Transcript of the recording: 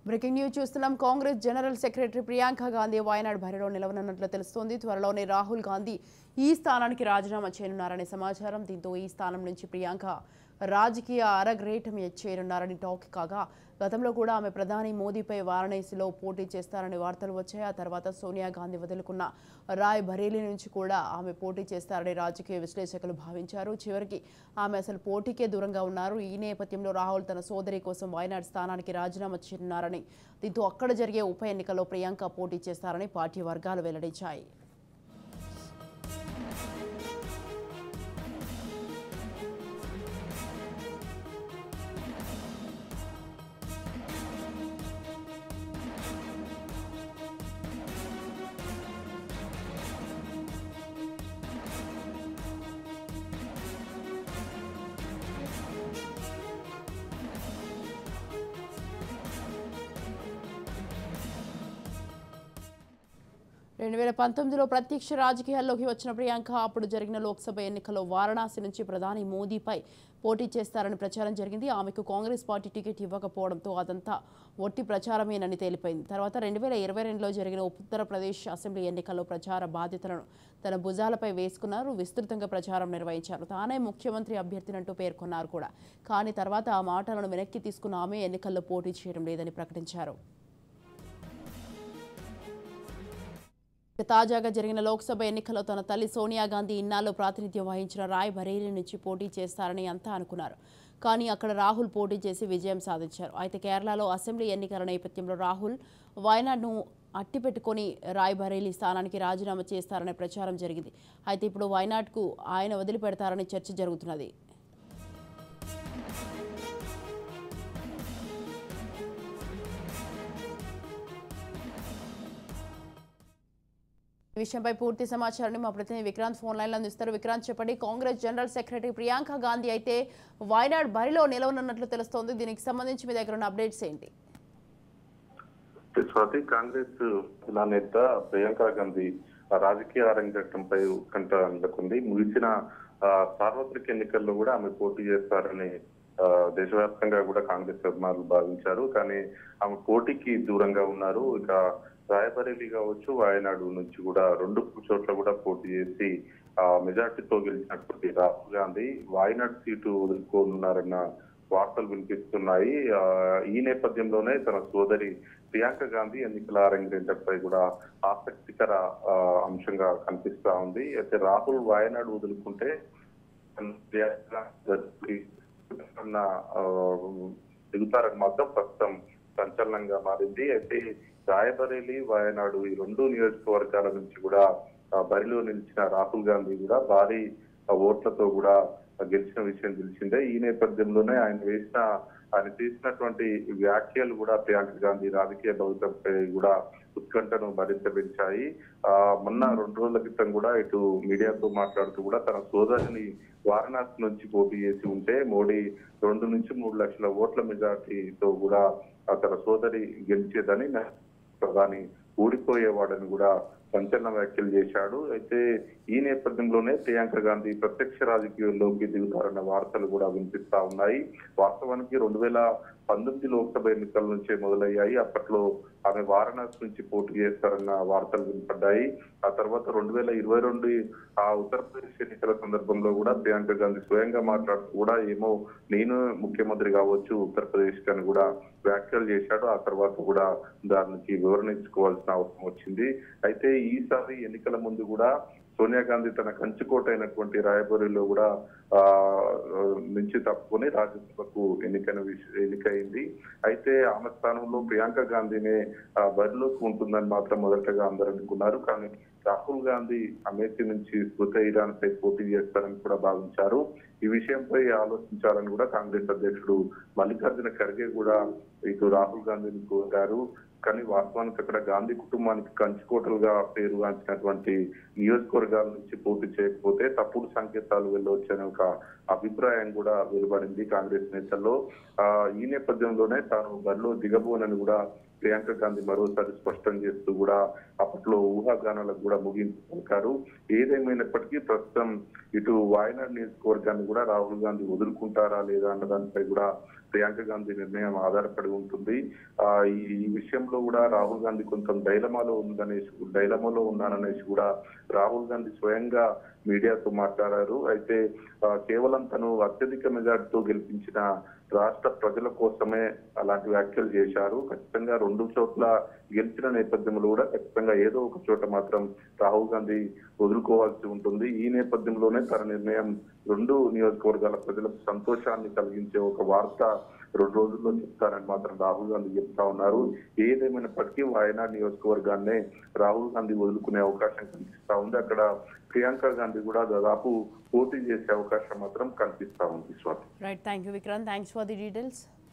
breaking news చూస్తున్నాం Congress general secretary Priyanka Gandhi Wayanad బరిలో నిలవనున్నట్లు తెలుస్తోంది త్వరలోనే రాహుల్ గాంధీ ఈ స్థానానికి రాజీనామా చేయనున్నారనే సమాచారం దీంతో ఈ స్థానం నుంచి ప్రియాంక రాజకీయ అరగ్రేటం చేరున్నారని టాక్ కాగా గతంలో కూడా ఆమె ప్రధాని మోదీపై వారణాసిలో పోటీ చేస్తారని వార్తలు వచ్చాయి ఆ తర్వాత సోనియా గాంధీ వదులుకున్న రాయ్ బరేలీ నుంచి కూడా ఆమె పోటీ చేస్తారని రాజకీయ విశ్లేషకులు భావించారు చివరికి ఆమె అసలు పోటీకే దూరంగా ఉన్నారు ఈ నేపథ్యంలో రాహుల్ తన సోదరి కోసం వాయనాడ్ స్థానానికి రాజీనామా చేయనున్నారని దీంతో అక్కడ జరిగే ఉప ఎన్నికల్లో ప్రియాంక పోటీ చేస్తారని పార్టీ వర్గాలు వెల్లడించాయి రెండు వేల పంతొమ్మిదిలో ప్రత్యక్ష రాజకీయాల్లోకి వచ్చిన ప్రియాంక అప్పుడు జరిగిన లోక్సభ ఎన్నికల్లో వారణాసి నుంచి ప్రధాని మోదీపై పోటీ చేస్తారని ప్రచారం జరిగింది ఆమెకు కాంగ్రెస్ పార్టీ టికెట్ ఇవ్వకపోవడంతో అదంతా ఒట్టి ప్రచారమేనని తేలిపోయింది తర్వాత రెండు వేల ఇరవై రెండులో జరిగిన ఉత్తరప్రదేశ్ అసెంబ్లీ ఎన్నికల్లో ప్రచార బాధ్యతలను తన భుజాలపై వేసుకున్నారు విస్తృతంగా ప్రచారం నిర్వహించారు తానే ముఖ్యమంత్రి అభ్యర్థినంటూ పేర్కొన్నారు కూడా కానీ తర్వాత ఆ మాటలను వెనక్కి తీసుకున్న ఆమె ఎన్నికల్లో పోటీ చేయడం లేదని ప్రకటించారు తాజాగా జరిగిన లోక్సభ ఎన్నికల్లో తన తల్లి సోనియా గాంధీ ఇన్నాళ్ళు ప్రాతినిధ్యం వహించిన రాయ్ బరేలీ నుంచి పోటీ చేస్తారని అంతా అనుకున్నారు కానీ అక్కడ రాహుల్ పోటీ చేసి విజయం సాధించారు అయితే కేరళలో అసెంబ్లీ ఎన్నికల నేపథ్యంలో రాహుల్ వయనాడ్ను అట్టిపెట్టుకొని రాయ్ బరేలీ స్థానానికి రాజీనామా చేస్తారనే ప్రచారం జరిగింది అయితే ఇప్పుడు వయనాడ్కు ఆయన వదిలిపెడతారని చర్చ జరుగుతున్నది ఈ విషయంపై పూర్తి సమాచారాన్ని మా ప్రతినిధి విక్రాంత్ ఫోన్ లైన్లో అందిస్తారు విక్రాంత్ చెప్పండి కాంగ్రెస్ జనరల్ సెక్రటరీ ప్రియాంక గాంధీ అయితే వాయనాడ్ బరిలో నిలవనున్నట్లు తెలుస్తోంది దీనికి సంబంధించి మీ దగ్గర ఉన్న అప్డేట్స్ ఏంటి స్వాతి కాంగ్రెస్ జిల్లా నేత ప్రియాంక గాంధీ ఆ రాజకీయ అరంగేట్రంపై ఉత్కంఠ నెలకొంది ముగిసిన ఆ, సార్వత్రిక ఎన్నికల్లో కూడా ఆమె పోటీ చేస్తారని ఆ, దేశవ్యాప్తంగా కూడా కాంగ్రెస్ అభిమానులు భావించారు కానీ ఆమె పోటీకి దూరంగా ఉన్నారు ఇక రాయబరేలీ కావచ్చు వాయనాడు నుంచి కూడా రెండు చోట్ల కూడా పోటీ చేసి ఆ మెజార్టీతో గెలిచినటువంటి రాహుల్ గాంధీ వాయనాడ్ సీటు వదులుకోనున్నారన్న వార్తలు వినిపిస్తున్నాయి ఆ, ఈ నేపథ్యంలోనే తన సోదరి ప్రియాంక గాంధీ ఎన్నికల అరంగేటపై కూడా ఆసక్తికర ఆ, అంశంగా కనిపిస్తా ఉంది అయితే రాహుల్ వాయనాడు వదులుకుంటే ప్రియాంక గాంధీ అన్న, ఆ, దిగుతారని మాత్రం ప్రస్తుతం సంచలనంగా మారింది అయితే రాయబరేలి వాయనాడు ఈ రెండు నియోజకవర్గాల నుంచి కూడా ఆ, బరిలో నిలిచిన రాహుల్ గాంధీ కూడా భారీ ఆ, ఓట్లతో కూడా గెలిచిన విషయం తెలిసిందే ఈ నేపథ్యంలోనే ఆయన వేసిన ఆయన చేసినటువంటి వ్యాఖ్యలు కూడా ప్రియాంక గాంధీ రాజకీయ భవితపై కూడా ఉత్కంఠను మరింత పెంచాయి ఆ మొన్న రెండు రోజుల క్రితం కూడా ఇటు మీడియాతో మాట్లాడుతూ కూడా తన సోదరిని వారణాసి నుంచి పోటీ చేసి ఉంటే మోడీ రెండు నుంచి మూడు లక్షల ఓట్ల మెజార్టీతో కూడా ఆ తన సోదరి గెలిచేదని ప్రధాని ఊడిపోయేవాడని కూడా సంచలన వ్యాఖ్యలు చేశాడు అయితే ఈ నేపథ్యంలోనే ప్రియాంక గాంధీ ప్రత్యక్ష రాజకీయాల్లోకి దిగుతారన్న వార్తలు కూడా వినిపిస్తా ఉన్నాయి వాస్తవానికి రెండు వేల పంతొమ్మిది లోక్సభ ఎన్నికల నుంచే మొదలయ్యాయి అప్పట్లో ఆమె వారణాసి నుంచి పోటీ చేస్తారన్న వార్తలు వినపడ్డాయి ఆ తర్వాత రెండు వేల ఇరవై రెండు ఆ ఉత్తరప్రదేశ్ ఎన్నికల సందర్భంలో కూడా ప్రియాంక గాంధీ స్వయంగా మాట్లాడుతూ కూడా ఏమో నేను ముఖ్యమంత్రి కావచ్చు ఉత్తరప్రదేశ్ అని కూడా వ్యాఖ్యలు చేశాడు ఆ తర్వాత కూడా దానికి వివరణ ఇచ్చుకోవాల్సిన అవసరం వచ్చింది అయితే ఈసారి ఎన్నికల ముందు కూడా సోనియా గాంధీ తన కంచుకోట అయినటువంటి రాయబరేలీలో కూడా ఆ నుంచి తప్పుకొని రాజ్యసభకు ఎన్నికైన విష- ఎన్నికైంది అయితే ఆమె స్థానంలో ప్రియాంక గాంధీనే ఆ, బరిలోకి ఉంటుందని మాత్రం మొదటగా అందరూ అనుకున్నారు కానీ రాహుల్ గాంధీ అమేథీ నుంచి స్మృత ఇరాన్ పై పోటీ చేస్తారని కూడా భావించారు ఈ విషయంపై ఆలోచించాలని కూడా కాంగ్రెస్ అధ్యక్షుడు మల్లికార్జున ఖర్గే కూడా ఇటు రాహుల్ గాంధీని కోరారు కానీ వాస్తవానికి అక్కడ గాంధీ కుటుంబానికి కంచుకోటలుగా పేరుగాంచినటువంటి నియోజకవర్గాల నుంచి పోటీ చేయకపోతే తప్పుడు సంకేతాలు వెళ్ళవచ్చనే ఒక అభిప్రాయం కూడా వెలువడింది కాంగ్రెస్ నేతల్లో ఆ ఈ నేపథ్యంలోనే తాను బరిలో దిగబోనని కూడా ప్రియాంక గాంధీ మరోసారి స్పష్టం చేస్తూ కూడా అప్పట్లో ఊహాగానాలకు కూడా ముగింపు పలికారు ఏదేమైనప్పటికీ ప్రస్తుతం ఇటు వాయనాడ్ నియోజకవర్గాన్ని కూడా రాహుల్ గాంధీ వదులుకుంటారా లేదా అన్న దానిపై కూడా ప్రియాంక గాంధీ నిర్ణయం ఆధారపడి ఉంటుంది ఆ ఈ ఈ విషయంలో కూడా రాహుల్ గాంధీ కొంచెం డైలమాలో ఉందనేసి డైలమాలో ఉన్నాననేసి కూడా రాహుల్ గాంధీ స్వయంగా మీడియాతో మాట్లాడారు అయితే ఆ, కేవలం తను అత్యధిక మెజార్టీతో గెలిపించిన రాష్ట్ర ప్రజల కోసమే అలాంటి వ్యాఖ్యలు చేశారు ఖచ్చితంగా రెండు చోట్ల గెలిచిన నేపథ్యంలో కూడా ఖచ్చితంగా ఏదో ఒక చోట మాత్రం రాహుల్ గాంధీ వదులుకోవాల్సి ఉంటుంది ఈ నేపథ్యంలోనే తన నిర్ణయం రెండు నియోజకవర్గాల ప్రజలకు సంతోషాన్ని కలిగించే ఒక వార్త రెండు రోజుల్లో చెప్తారని మాత్రం రాహుల్ గాంధీ చెప్తా ఉన్నారు ఏదేమైనప్పటికీ వాయనాడ్ నియోజకవర్గాన్నే రాహుల్ గాంధీ వదులుకునే అవకాశం కనిపిస్తా ఉంది అక్కడ ప్రియాంక గాంధీ కూడా దాదాపు పోటీ చేసే అవకాశం మాత్రం కనిపిస్తా ఉంది Swathi right thank you Vikrant thanks for the details